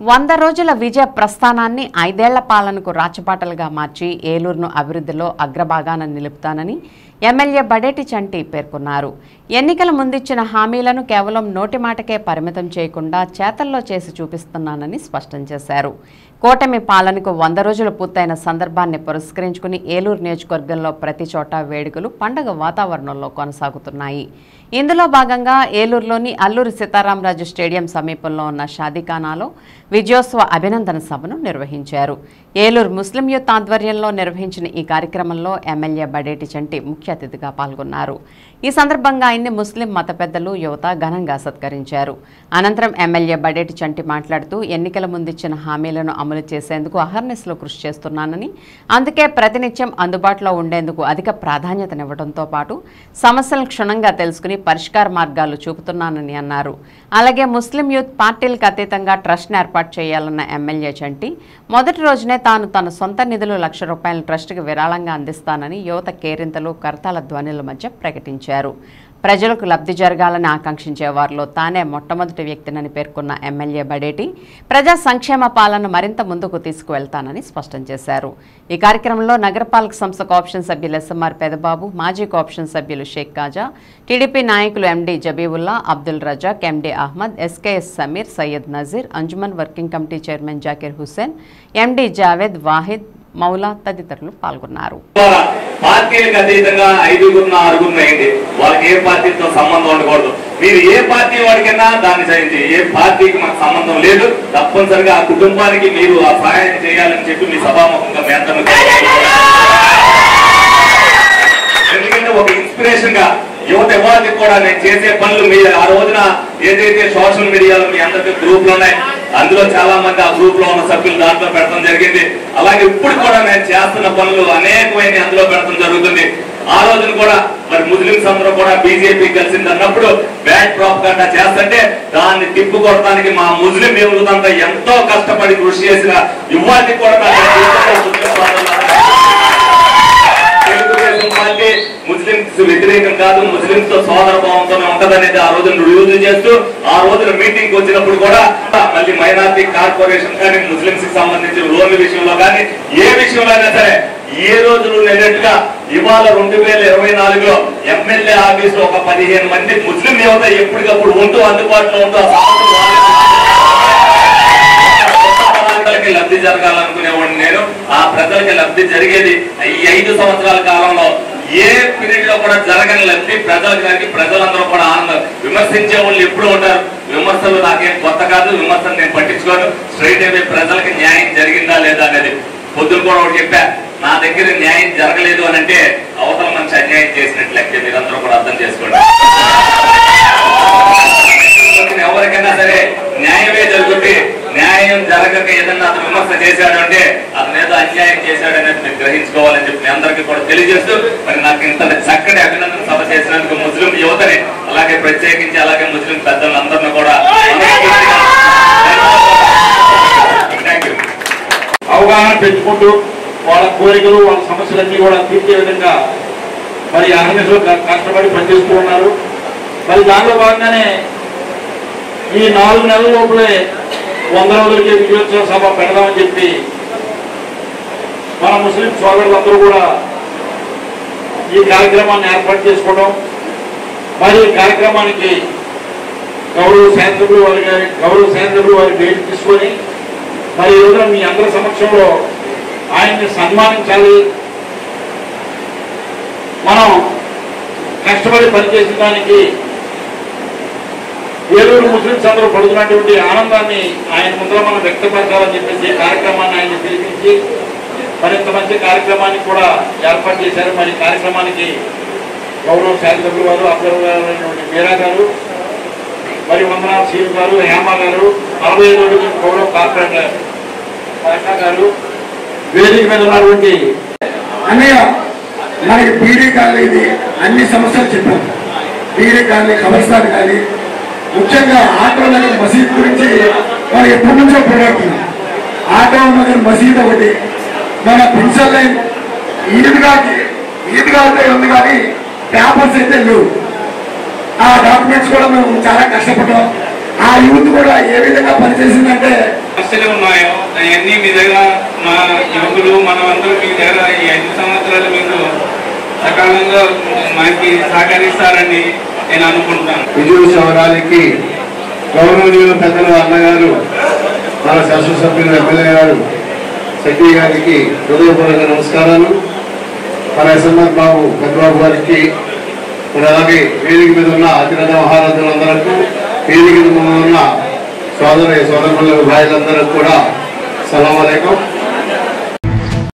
వంద రోజుల విజయ ప్రస్థానాన్ని ఐదేళ్ల పాలనకు రాచబాటలుగా మార్చి ఏలూరును అభివృద్ధిలో అగ్రభాగాన నిలుపుతానని ఎమ్మెల్యే బడేటి చంటి పేర్కొన్నారు ఎన్నికల ముందిచ్చిన హామీలను కేవలం నోటి మాటకే పరిమితం చేయకుండా చేతల్లో చేసి చూపిస్తున్నానని స్పష్టం చేశారు కూటమి పాలనకు వంద రోజులు పూర్తయిన సందర్భాన్ని పురస్కరించుకుని ఏలూరు నియోజకవర్గంలో ప్రతి చోట వేడుకలు పండగ వాతావరణంలో కొనసాగుతున్నాయి ఇందులో భాగంగా ఏలూరులోని అల్లూరి సీతారామరాజు స్టేడియం సమీపంలో ఉన్న షాదీఖానాలో విజయోత్సవ అభినందన సభను నిర్వహించారు ఏలూరు ముస్లిం యూత్ ఆధ్వర్యంలో నిర్వహించిన ఈ కార్యక్రమంలో ఎమ్మెల్యే బడేటి చంటి ముఖ్య అతిథిగా పాల్గొన్నారు ఈ సందర్భంగా ఆయన్ని ముస్లిం మత పెద్దలు యువత ఘనంగా సత్కరించారు అనంతరం ఎమ్మెల్యే బడేటి చంటి మాట్లాడుతూ ఎన్నికల ముందిచ్చిన హామీలను అమలు చేసేందుకు అహర్నిశలో కృషి చేస్తున్నానని అందుకే ప్రతినిత్యం అందుబాటులో ఉండేందుకు అధిక ప్రాధాన్యతనివ్వడంతో పాటు సమస్యలను క్షుణ్ణంగా తెలుసుకుని పరిష్కార మార్గాలు చూపుతున్నానని అన్నారు అలాగే ముస్లిం యూత్ పార్టీలకు అతీతంగా ట్రస్ట్ను ఏర్పాటు చేయాలన్న ఎమ్మెల్యే చంటి మొదటి రోజునే తాను తన సొంత నిధులు లక్ష రూపాయల ట్రస్టుకు విరాళంగా అందిస్తానని యువత కేరింతలు కరతాల ధ్వనుల మధ్య ప్రకటించారు ప్రజలకు లబ్ధి జరగాలని ఆకాంక్షించే వారిలో తానే మొట్టమొదటి వ్యక్తినని పేర్కొన్న ఎమ్మెల్యే బడేటి ప్రజా సంక్షేమ పాలన మరింత ముందుకు తీసుకువెళ్తానని స్పష్టం చేశారు ఈ కార్యక్రమంలో నగరపాలక సంస్థ కోఆప్షన్ సభ్యులు ఎస్ఎంఆర్ పెదబాబు మాజీ కోఆప్షన్ సభ్యులు షేక్ కాజా టీడీపీ నాయకులు MD Jabiulla Abdul Razak MD Ahmed SKS Sameer Syed Nazeer Anjuman working committee chairman Zakir Hussain MD Javed Wahid Moula తదితరులు పాల్గొన్నారు ద్వారా పార్టీలకు అతీతంగా ఐదుగురున్న ఆరుగురున్న అయింది వాళ్ళకి ఏ పార్టీతో సంబంధం ఉండకూడదు మీరు ఏ పార్టీ వాడికైనా దాన్ని చేయండి ఏ పార్టీకి మాకు సంబంధం లేదు తప్పనిసరిగా ఆ కుటుంబానికి మీరు ఆ సహాయం చేయాలని చెప్పి మీ సభాముఖంగా మీ అందరిని ఎందుకంటే ఒక ఇన్స్పిరేషన్ గా యువత ఇవాళకి కూడా నేను చేసే పనులు మీ ఆ రోజున ఏదైతే సోషల్ మీడియాలో మీ అందరికి గ్రూపులు ఉన్నాయి అందులో చాలా మంది ఆ గ్రూప్ లో ఉన్న సభ్యులు దాంట్లో పెట్టడం జరిగింది అలాగే ఇప్పుడు కూడా నేను చేస్తున్న పనులు అనేకమైన అందులో పెట్టడం జరుగుతుంది ఆ రోజున కూడా మరి ముస్లింస్ అందరూ కూడా బీజేపీ కలిసింది అన్నప్పుడు బ్యాడ్ ప్రాప్ గంట చేస్తుంటే దాన్ని తిప్పు కొడటానికి మా ముస్లిం యువతంతా ఎంతో కష్టపడి కృషి చేసిన ఇవాళకి కూడా నా జీవితంలో ముస్లిం సోదరులందరూ తెలుగుదేశం పార్టీ ముస్లింస్ వ్యతిరేకం కాదు ముస్లింస్ తో సోదర భావంతోనే ఉంటదనేది ఆ రోజున రుజువు చేస్తూ ఆ రోజున మీటింగ్ వచ్చినప్పుడు కూడా మళ్ళీ మైనార్టీ కార్పొరేషన్ కానీ ముస్లింస్ కి సంబంధించిన లోన్ల విషయంలో కానీ ఏ విషయంలో అయినా సరే ఏ రోజు లేనట్టుగా ఇవాళ రెండు వేల ఇరవై నాలుగులో ఎమ్మెల్యే ఆఫీస్ లో ఒక పదిహేను మంది ముస్లిం యువత ఎప్పటికప్పుడు ఉంటూ అందుబాటులో ఉంటూ ఆ సమస్యలు వాళ్ళకి కొత్త తరాలకి లబ్ధి జరగాలనుకునేవాడిని నేను ఆ ప్రజలకి లబ్ధి జరిగేది ఈ ఐదు సంవత్సరాల కాలంలో ఏ పీరియడ్ లో కూడా జరగని లబ్ధి ప్రజలకు కానీ ప్రజలందరూ కూడా ఆనందం విమర్శించే వాళ్ళు ఎప్పుడు ఉంటారు విమర్శలు నాకేం కొత్త కాదు విమర్శలు నేను పట్టించుకోను స్ట్రైట్ అవే ప్రజలకి న్యాయం జరిగిందా లేదా అనేది పొద్దున కూడా ఒకటి చెప్పా నా దగ్గర న్యాయం జరగలేదు అని అంటే అవతల మంచి అన్యాయం చేసినట్లు లెక్క మీరందరూ కూడా అర్థం చేసుకోండి వచ్చిన ఎవరికైనా సరే న్యాయమే జరుగుతుంది న్యాయం జరగక ఏదన్నా అతను విమర్శ చేశాడు అంటే అతను ఏదో అన్యాయం చేశాడు అనేది మీరు గ్రహించుకోవాలని చెప్పి మీ అందరికీ కూడా తెలియజేస్తూ మరి నాకు ఇంత చక్కటి అభినందన సభ చేసినందుకు ముస్లిం యువతని అలాగే ప్రత్యేకించి అలాగే ముస్లిం పెద్దలందరినీ కూడా థ్యాంక్ యూ అవగాహన పెంచుకుంటూ వాళ్ళ కోరికలు వాళ్ళ సమస్యలన్నీ కూడా తీర్చే విధంగా మరి అహర్నిశలు కష్టపడి పనిచేస్తూ ఉన్నారు మరి దానిలో భాగంగానే ఈ నాలుగు నెలల లోపలే వంద రోజులకి విజయోత్సవ సభ పెడదామని చెప్పి మన ముస్లిం సోదరులందరూ కూడా ఈ కార్యక్రమాన్ని ఏర్పాటు చేసుకోవడం మరి ఈ కార్యక్రమానికి గౌరవ శాసనసభ్యులు వారి గారి గౌరవ శాసనసభ్యులు వారి డేట్ తీసుకొని మరి ఈ రోజున మీ అందరి సమక్షంలో ఆయన్ని సన్మానించాలి మనం కష్టపడి పనిచేసిన దానికి ఏలూరు ముస్లింస్ అందరూ పడుతున్నటువంటి ఆనందాన్ని ఆయన ముందర మనం వ్యక్తపరచాలని చెప్పేసి ఈ కార్యక్రమాన్ని ఆయన పిలిపించి మరింత మంచి కార్యక్రమాన్ని కూడా ఏర్పాటు చేశారు మరి ఈ కార్యక్రమానికి గౌరవ శాసనసభ్యులు వారు అభ్యర్థులైనటువంటి మీరా గారు మరి వందనా సీఎం గారు హేమ గారు నలభై ఐదు రోజుల గౌరవ కార్పొరేటర్ పాషా గారు వేదిక మీద ఉన్నటువంటి అన్నయ్య మనకి బీడీ కాలనీ అన్ని సమస్యలు చెప్పాం బీడీ కాలనీ కబర్స్థాన్ కానీ ముఖ్యంగా ఆటో నగర్ మసీద్ గురించి మనం ఎప్పటి నుంచో పోరాడుతున్నాం ఆటో నగర్ మసీద్ ఒకటి మన పెన్షన్ లైన్ ఈద్గాకి ఈద్గా అయితే ఉంది కానీ పేపర్స్ అయితే లేవు ఆ డాక్యుమెంట్స్ కూడా మేము చాలా కష్టపడ్డాం ఆ యూత్ కూడా ఏ విధంగా పనిచేసిందంటే సమస్య సమస్యలు ఉన్నాయో అవన్నీ మీ దగ్గర మా యువకులు మనమందరూ మీ దగ్గర ఈ ఐదు సంవత్సరాలు మీకు సకాలంగా మనకి సహకరిస్తారని నేను అనుకుంటున్నాను విజయ శవరానికి గౌరవనీయులు పెద్దలు అన్నగారు మన శాసనసభ్యులు ఎమ్మెల్యే గారు శెట్టి గారికి హృదయపూర్వక నమస్కారాలు మన ఎస్ఎంఆర్ బాబు పెద్దబాబు గారికి మరి అలాగే వేదిక మీద ఉన్న అతిరథ మహారాజులందరకు వేదిక మీద ఉన్న సోదరి సోదరులు భార్యలందరూ కూడా సలాం అలైకం